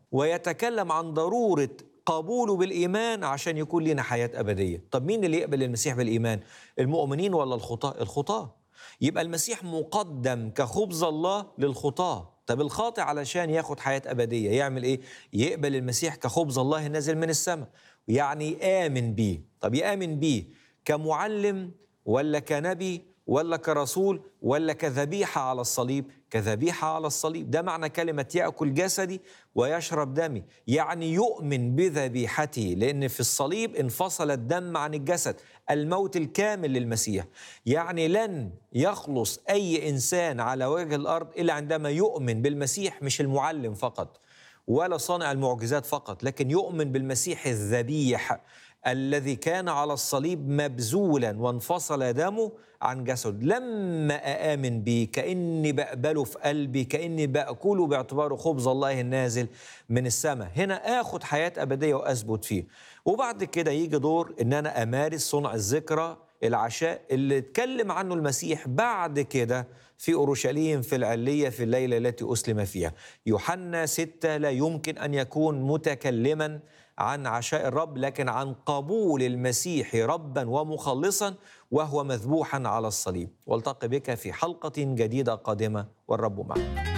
ويتكلم عن ضروره قبوله بالايمان عشان يكون لنا حياه ابديه طب مين اللي يقبل المسيح بالايمان المؤمنين ولا الخطاه الخطاه يبقى المسيح مقدم كخبز الله للخطاه طب الخاطئ علشان ياخد حياه ابديه يعمل ايه يقبل المسيح كخبز الله النازل من السماء يعني آمن بيه طب يآمن بيه كمعلم ولا كنبي ولا كرسول ولا كذبيحة على الصليب كذبيحة على الصليب ده معنى كلمة يأكل جسدي ويشرب دمي يعني يؤمن بذبيحتي لأن في الصليب انفصل الدم عن الجسد الموت الكامل للمسيح يعني لن يخلص أي إنسان على وجه الأرض إلا عندما يؤمن بالمسيح مش المعلم فقط ولا صانع المعجزات فقط لكن يؤمن بالمسيح الذبيح الذي كان على الصليب مبذولا وانفصل دمه عن جسد لما أآمن بيه كأني بقبله في قلبي كأني بأكله باعتباره خبز الله النازل من السماء هنا آخد حياة أبدية وأثبت فيه وبعد كده يجي دور إن أنا أمارس صنع الذكرى العشاء اللي اتكلم عنه المسيح بعد كده في أورشليم في العلية في الليلة التي أسلم فيها يوحنا ستة لا يمكن أن يكون متكلما عن عشاء الرب لكن عن قبول المسيح ربا ومخلصا وهو مذبوحا على الصليب والتقي بك في حلقة جديدة قادمة والرب معك